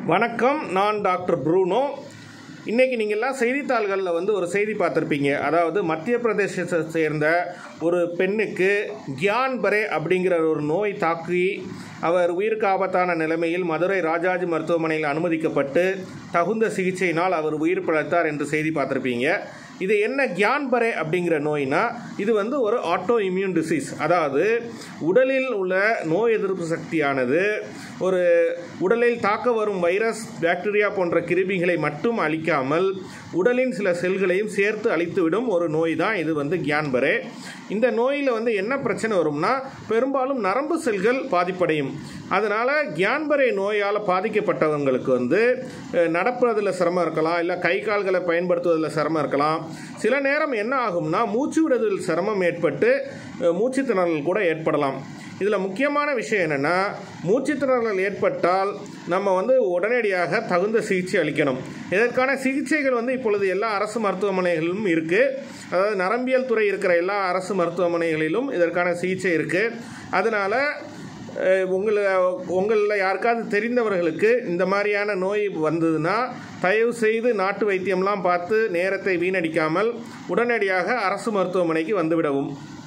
வணக்கம் நான் doctor Bruno இன்றைக்கி நீங்கள்லாம் செய்தித்தாள்களில் வந்து ஒரு செய்தி பார்த்துருப்பீங்க அதாவது மத்திய பிரதேசத்தை சேர்ந்த ஒரு பெண்ணுக்கு கியான் பரே அப்படிங்கிற ஒரு நோய் தாக்கி அவர் உயிருக்கு ஆபத்தான நிலைமையில் மதுரை ராஜாஜி மருத்துவமனையில் அனுமதிக்கப்பட்டு தகுந்த சிகிச்சையினால் அவர் உயிர் பிழைத்தார் என்று செய்தி பார்த்துருப்பீங்க இது என்ன கியான்பரே அப்படிங்கிற நோய்னா இது வந்து ஒரு ஆட்டோ இம்யூன் டிசீஸ் அதாவது உடலில் உள்ள நோய் எதிர்ப்பு சக்தியானது ஒரு உடலில் தாக்க வரும் வைரஸ் பாக்டீரியா போன்ற கிருமிகளை மட்டும் அழிக்காமல் உடலின் சில செல்களையும் சேர்த்து அழித்துவிடும் ஒரு நோய் தான் இது வந்து கியான்பரே இந்த நோயில் வந்து என்ன பிரச்சனை வரும்னா பெரும்பாலும் நரம்பு செல்கள் பாதிப்படையும் அதனால் கியான்பரே நோயால் பாதிக்கப்பட்டவங்களுக்கு வந்து அஹ், நடப்பதில் சிரமம் இருக்கலாம் இல்லை கை கால்களை பயன்படுத்துவதில் சிரமம் இருக்கலாம் சில நேரம் என்ன ஆகும்னா மூச்சு விடுவதில் சிரமம் ஏற்பட்டு அஹ், மூச்சுத் திணறல் கூட ஏற்படலாம் இதில் முக்கியமான விஷயம் என்னென்னா மூச்சுத் திணறல் ஏற்பட்டால் நம்ம வந்து உடனடியாக தகுந்த சிகிச்சை அளிக்கணும் இதற்கான சிகிச்சைகள் வந்து இப்பொழுது எல்லா அரசு மருத்துவமனைகளிலும் இருக்குது அதாவது நரம்பியல் துறை இருக்கிற எல்லா அரசு மருத்துவமனைகளிலும் இதற்கான சிகிச்சை இருக்குது அதனால் உங்களை உங்களில் யாருக்காவது தெரிந்தவர்களுக்கு இந்த மாதிரியான நோய் வந்ததுன்னா தயவு செய்து நாட்டு வைத்தியம்லாம் பார்த்து நேரத்தை வீணடிக்காமல் உடனடியாக அரசு மருத்துவமனைக்கு வந்துவிடவும்